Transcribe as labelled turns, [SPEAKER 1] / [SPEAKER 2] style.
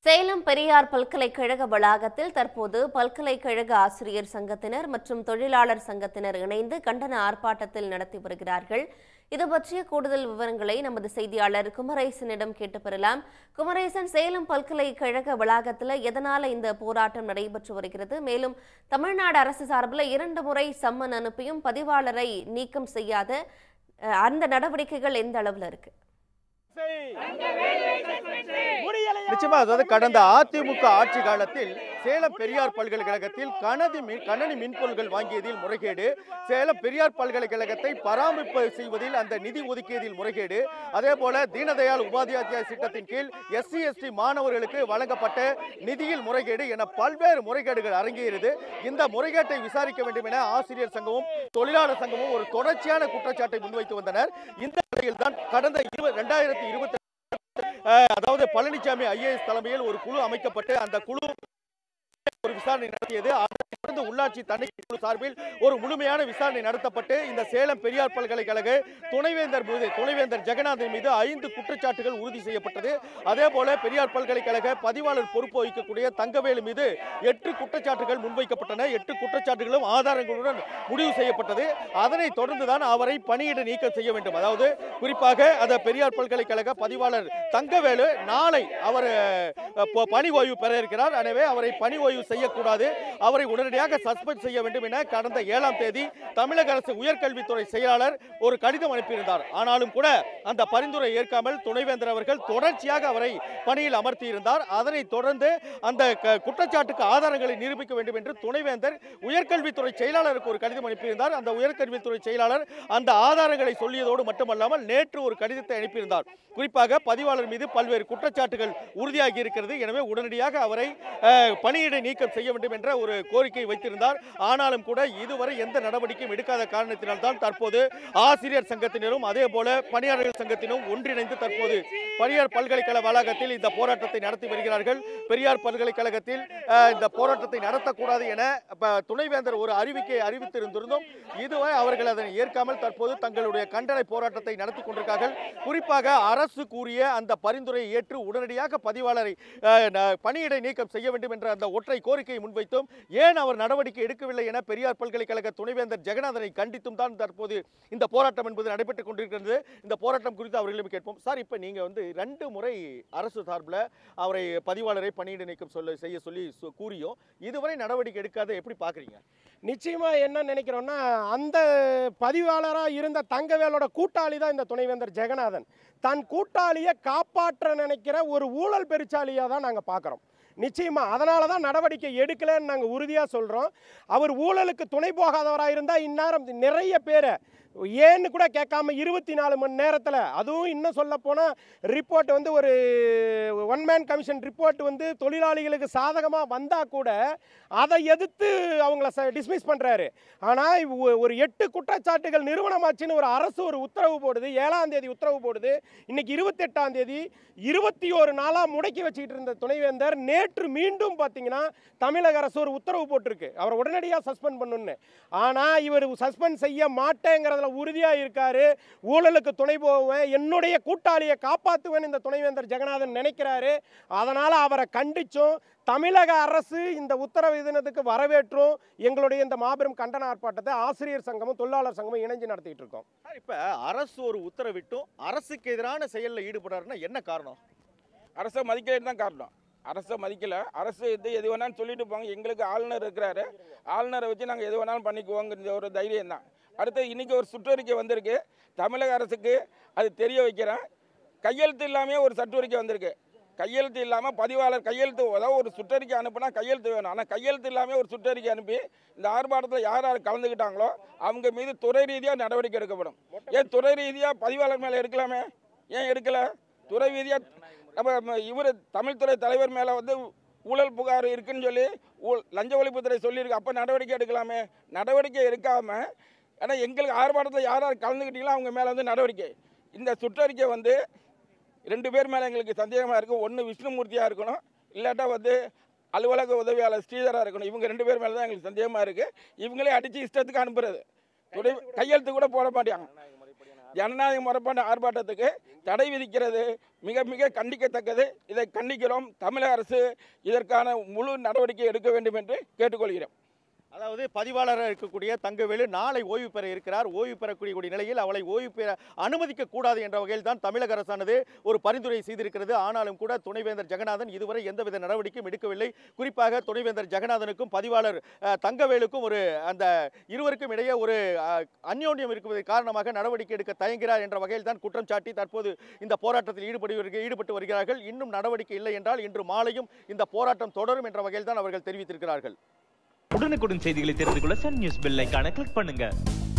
[SPEAKER 1] சேலம் பெரியார் பல்கலைக்கழக வளாகத்தில் தற்போது பல்கலைக்கழக ஆசிரியர் சங்கத்தினர் மற்றும் தொழிலாளர் சங்கத்தினர் இணைந்து கண்டன ஆர்ப்பாட்டத்தில் நடத்தி வருகிறார்கள் இது பற்றிய கூடுதல் விவரங்களை நமது செய்தியாளர் குமரேசனிடம் கேட்டு பெறலாம் குமரேசன் சேலம் பல்கலைக்கழக வளாகத்தில் எதனால இந்த போராட்டம் நடைபெற்று வருகிறது மேலும் தமிழ்நாடு அரசு சார்பில் இரண்டு முறை சம்மன் அனுப்பியும் பதிவாளரை நீக்கம் செய்யாத அஹ், அந்த நடவடிக்கைகள் எந்த அளவில் இருக்கு
[SPEAKER 2] நிச்சயமா அதாவது கடந்த அதிமுக ஆட்சி காலத்தில் சேலம் பெரியார் பல்கலைக்கழகத்தில் கனதி மின் கணனி மின்பொருள்கள் வாங்கியதில் முறைகேடு சேலம் பெரியார் பல்கலைக்கழகத்தை பராமரிப்பு செய்வதில் அந்த நிதி ஒதுக்கியதில் முறைகேடு அதே போல தீனதயாள் உபாத்தியாய திட்டத்தின் கீழ் எஸ்சி எஸ்டி மாணவர்களுக்கு வழங்கப்பட்ட நிதியில் முறைகேடு என பல்வேறு முறைகேடுகள் அரங்கேறியது இந்த முறைகேட்டை விசாரிக்க வேண்டும் என ஆசிரியர் சங்கமும் தொழிலாளர் சங்கமும் ஒரு தொடர்ச்சியான குற்றச்சாட்டை முன்வைத்து வந்தனர் இந்த நிலையில் தான் கடந்த இருபது ரெண்டாயிரத்தி இருபத்தி அதாவது பழனிசாமி ஐஏஎஸ் தலைமையில் ஒரு குழு அமைக்கப்பட்டு அந்த குழு ஒரு விசாரணை நடத்தியது அதனைத் தொடர்ந்து உள்ளாட்சி தணிக்கை குழு சார்பில் ஒரு முழுமையான விசாரணை நடத்தப்பட்டு இந்த சேலம் பெரியார் பல்கலைக்கழக துணைவேந்தர் மீது துணைவேந்தர் ஜெகநாதன் மீது ஐந்து குற்றச்சாட்டுகள் உறுதி செய்யப்பட்டது அதே போல பெரியார் பல்கலைக்கழக பதிவாளர் பொறுப்பு வகிக்கக்கூடிய தங்கவேலு மீது எட்டு குற்றச்சாட்டுகள் முன்வைக்கப்பட்டன எட்டு குற்றச்சாட்டுகளும் ஆதாரங்களுடன் முடிவு செய்யப்பட்டது அதனைத் தொடர்ந்துதான் அவரை பணியிட நீக்கம் செய்ய வேண்டும் அதாவது குறிப்பாக அந்த பெரியார் பல்கலைக்கழக பதிவாளர் தங்கவேலு நாளை அவர் அஹ், ப- பணி ஓய்வு பெற இருக்கிறார் எனவே அவரை பணி ஓய்வு செய்யக்கூடாது அவரை உடனடியாக சஸ்பெண்ட் செய்ய வேண்டும் என கடந்த ஏழாம் தேதி தமிழக அரசு உயர்கல்வித்துறை செயலாளர் ஒரு கடிதம் அனுப்பியிருந்தார் ஆனாலும் கூட அந்த பரிந்துரை ஏற்காமல் துணைவேந்தர் அவர்கள் தொடர்ச்சியாக அவரை பணியில் அமர்த்தியிருந்தார் அதனைத் தொடர்ந்து அந்த க- குற்றச்சாட்டுக்கு ஆதாரங்களை நிரூபிக்க வேண்டும் என்று துணைவேந்தர் உயர்கல்வித்துறை செயலாளருக்கு ஒரு கடிதம் அனுப்பியிருந்தார் அந்த உயர்கல்வித்துறை செயலாளர் அந்த ஆதாரங்களை சொல்லியதோடு மட்டுமல்லாமல் நேற்று ஒரு கடிதத்தை அனுப்பியிருந்தார் குறிப்பாக பதிவாளர் மீது பல்வேறு குற்றச்சாட்டுகள் உறுதியாகி இருக்கிறது எனவே உடனடியாக அவரை அஹ், பணியிடை நீக்கம் செய்ய வேண்டும் என்ற ஒரு கோரிக்கை வைத்திருந்தார் ஆனாலும் கூட இதுவரை எந்த நடவடிக்கையும் எடுக்காத காரணத்தினால் தான் தற்போது ஆசிரியர் சங்கத்தினரும் அதே போல பணியாளர்கள் சங்கத்தினரும் ஒன்றிணைந்து தற்போது பனியார் பல்கலைக்கழக வளாகத்தில் இந்த போராட்டத்தை நடத்தி வருகிறார்கள் பெரியார் பல்கலைக்கழகத்தில் அஹ், இந்த போராட்டத்தை நடத்தக்கூடாது என ப- துணைவேந்தர் ஒரு அறிவிக்கை அறிவித்திருந்திருந்தும் இதுவரை அவர்கள் அதனை ஏற்காமல் தற்போது தங்களுடைய கண்டன போராட்டத்தை நடத்தி கொண்டிருக்கார்கள் குறிப்பாக அரசு கூறிய அந்த பரிந்துரையை ஏற்று உடனடியாக பதிவாளரை அஹ், ந- பணியிடை நீக்கம் செய்ய வேண்டும் என்ற அந்த ஒற்றை கோரிக்கையை முன்வைத்தும் ஏன் அவர் நடவடிக்கை எடுக்கவில்லை என பெரியார் பல்கலைக்கழக துணைவேந்தர் ஜெகநாதனை கண்டித்தும் தான் தற்போது இந்த போராட்டம் என்பது நடைபெற்றுக் கொண்டிருக்கிறது இந்த போராட்டம் குறித்து அவர்களிடம் கேட்போம் சார் இப்போ நீங்க வந்து ரெண்டு முறை அரசு சார்பில் அவரை பதிவாளரை பணியிடை நீக்கம் சொல்ல செய்ய சொல்லி சு- கூறியும் இதுவரை நடவடிக்கை எடுக்காத எப்படி பாக்குறீங்க
[SPEAKER 3] நிச்சயமா என்ன நினைக்கிறோம்னா அந்த பதிவாளராக இருந்த தங்கவேலோட கூட்டாளி தான் இந்த துணைவேந்தர் ஜெகநாதன் தன் கூட்டாளியை காப்பாற்ற நினைக்கிற ஒரு ஊழல் பெருச்சாலியாக தான் நாங்கள் பார்க்குறோம் நிச்சயமா அதனால தான் நடவடிக்கை எடுக்கலைன்னு நாங்கள் உறுதியாக சொல்கிறோம் அவர் ஊழலுக்கு துணை போகாதவராக இருந்தால் இந்நேரம் நிறைய பேரை ஏன்னு கூட கேட்காம இருபத்தி நாலு மணி நேரத்தில் அதுவும் இன்னும் சொல்ல போனால் ரிப்போர்ட் வந்து ஒரு ஒன் மேன் கமிஷன் ரிப்போர்ட் வந்து தொழிலாளிகளுக்கு சாதகமாக வந்தால் கூட அதை எதிர்த்து அவங்கள டிஸ்மிஸ் பண்ணுறாரு ஆனால் ஒரு எட்டு குற்றச்சாட்டுகள் நிறுவனமாச்சுன்னு ஒரு அரசு ஒரு உத்தரவு போடுது ஏழாம் தேதி உத்தரவு போடுது இன்னைக்கு இருபத்தெட்டாம் தேதி இருபத்தி ஒரு நாளாக முடக்கி வச்சுக்கிட்டு இருந்த துணைவேந்தர் நேற்று மீண்டும் பார்த்தீங்கன்னா தமிழக அரசு ஒரு உத்தரவு போட்டிருக்கு அவரை உடனடியாக சஸ்பெண்ட் பண்ணணும்னு ஆனால் இவர் சஸ்பெண்ட் செய்ய மாட்டேங்கிறதுல உறுதியாக இருக்காரு ஊழலுக்கு துணை போவேன் என்னுடைய கூட்டாளியை காப்பாற்றுவேன் இந்த துணைவேந்தர் ஜெகநாதன் நினைக்கிறாரு அதனால் அவரை கண்டிச்சும் தமிழக அரசு இந்த உத்தரவு தினத்துக்கு வரவேற்றும் எங்களுடைய இந்த மாபெரும் கண்டன ஆர்ப்பாட்டத்தை ஆசிரியர் சங்கமும் தொழிலாளர் சங்கமும் இணைஞ்சு நடத்திட்டு இருக்கோம்
[SPEAKER 2] சார், இப்ப அரசு ஒரு உத்தரவிட்டும் அரசுக்கு எதிரான செயல்ல ஈடுபடுறாருன்னா என்ன காரணம்
[SPEAKER 4] அரசை மதிக்கலைன்னு தான் காரணம் அரசை மதிக்கல அரசு எது எது வேணாலும் சொல்லிட்டு போங்க எங்களுக்கு ஆளுநர் இருக்கிறாரு ஆளுநரை வச்சு நாங்கள் எது வேணாலும் பண்ணிக்குவோங்கிற ஒரு தைரியம் தான் அடுத்து இன்னைக்கு ஒரு சுற்றறிக்கை வந்திருக்கு தமிழக அரசுக்கு அது தெரிய வைக்கிறேன் கையெழுத்து இல்லாமே ஒரு சுற்றறிக்கை வந்திருக்கு கையெழுத்து இல்லாமல் பதிவாளர் கையெழுத்து அதாவது ஒரு சுற்றறிக்கை அனுப்புனா கையெழுத்து வேணும் ஆனால் கையெழுத்து இல்லாமல் ஒரு சுற்றறிக்கை அனுப்பி இந்த ஆர்ப்பாட்டத்தில் யார் யார் கலந்துக்கிட்டாங்களோ அவங்க மீது துறை ரீதியாக நடவடிக்கை எடுக்கப்படும் ஏன் துறை ரீதியாக பதிவாளர் மேலே எடுக்கலாமே ஏன் எடுக்கலை துறை ரீதியாக நம்ம இவர் தமிழ்துறை தலைவர் மேலே வந்து ஊழல் புகார் இருக்குன்னு சொல்லி ஊழ் லஞ்ச ஒழிப்புத்துறை சொல்லியிருக்கு அப்போ நடவடிக்கை எடுக்கலாமே நடவடிக்கை எடுக்காமல் ஏன்னா எங்களுக்கு ஆர்ப்பாட்டத்தில் யார் யார் கலந்துக்கிட்டீங்களோ அவங்க மேலே வந்து நடவடிக்கை இந்த சுற்றறிக்கை வந்து ரெண்டு பேர் மேலே எங்களுக்கு சந்தேகமாக இருக்குது ஒன்று விஷ்ணுமூர்த்தியாக இருக்கணும் இல்லாட்டா வந்து அலுவலக உதவியாளர் ஸ்ரீதராக இருக்கணும் இவங்க ரெண்டு பேர் மேலே தான் எங்களுக்கு சந்தேகமாக இருக்குது இவங்களே அடித்து இஷ்டத்துக்கு அனுப்புறது துணை கையெழுத்து கூட போட மாட்டாங்க ஜனநாயக முறைப்பாடு ஆர்ப்பாட்டத்துக்கு தடை விதிக்கிறது மிக மிக கண்டிக்கத்தக்கது இதை கண்டிக்கிறோம் தமிழக அரசு இதற்கான முழு நடவடிக்கை எடுக்க வேண்டும் என்று கேட்டுக்கொள்கிறோம்
[SPEAKER 2] அதாவது பதிவாளராக இருக்கக்கூடிய தங்கவேலு நாளை ஓய்வு பெற இருக்கிறார் ஓய்வு பெறக்கூடிய கூடிய நிலையில் அவளை ஓய்வு பெற அனுமதிக்க கூடாது என்ற வகையில் தான் தமிழக அரசானது ஒரு பரிந்துரை செய்திருக்கிறது ஆனாலும் கூட துணைவேந்தர் ஜெகநாதன் இதுவரை எந்தவித நடவடிக்கையும் எடுக்கவில்லை குறிப்பாக துணைவேந்தர் ஜெகநாதனுக்கும் பதிவாளர் அஹ், தங்கவேலுக்கும் ஒரு அந்த இருவருக்கும் இடையே ஒரு அஹ், அந்யோன்யம் இருப்பது காரணமாக நடவடிக்கை எடுக்க தயங்குகிறார் என்ற வகையில் தான் குற்றம் சாட்டி தற்போது இந்த போராட்டத்தில் ஈடுபடு ஈடுபட்டு வருகிறார்கள் இன்னும் நடவடிக்கை இல்லை என்றால் இன்று மாலையும் இந்த போராட்டம் தொடரும் என்ற வகையில் தான் அவர்கள் தெரிவித்திருக்கிறார்கள்
[SPEAKER 5] உடனுக்குடன் செய்திகளை தெரிந்து கொள்ள சன் நியூஸ் பெல் ஐகானை கிளிக் பண்ணுங்க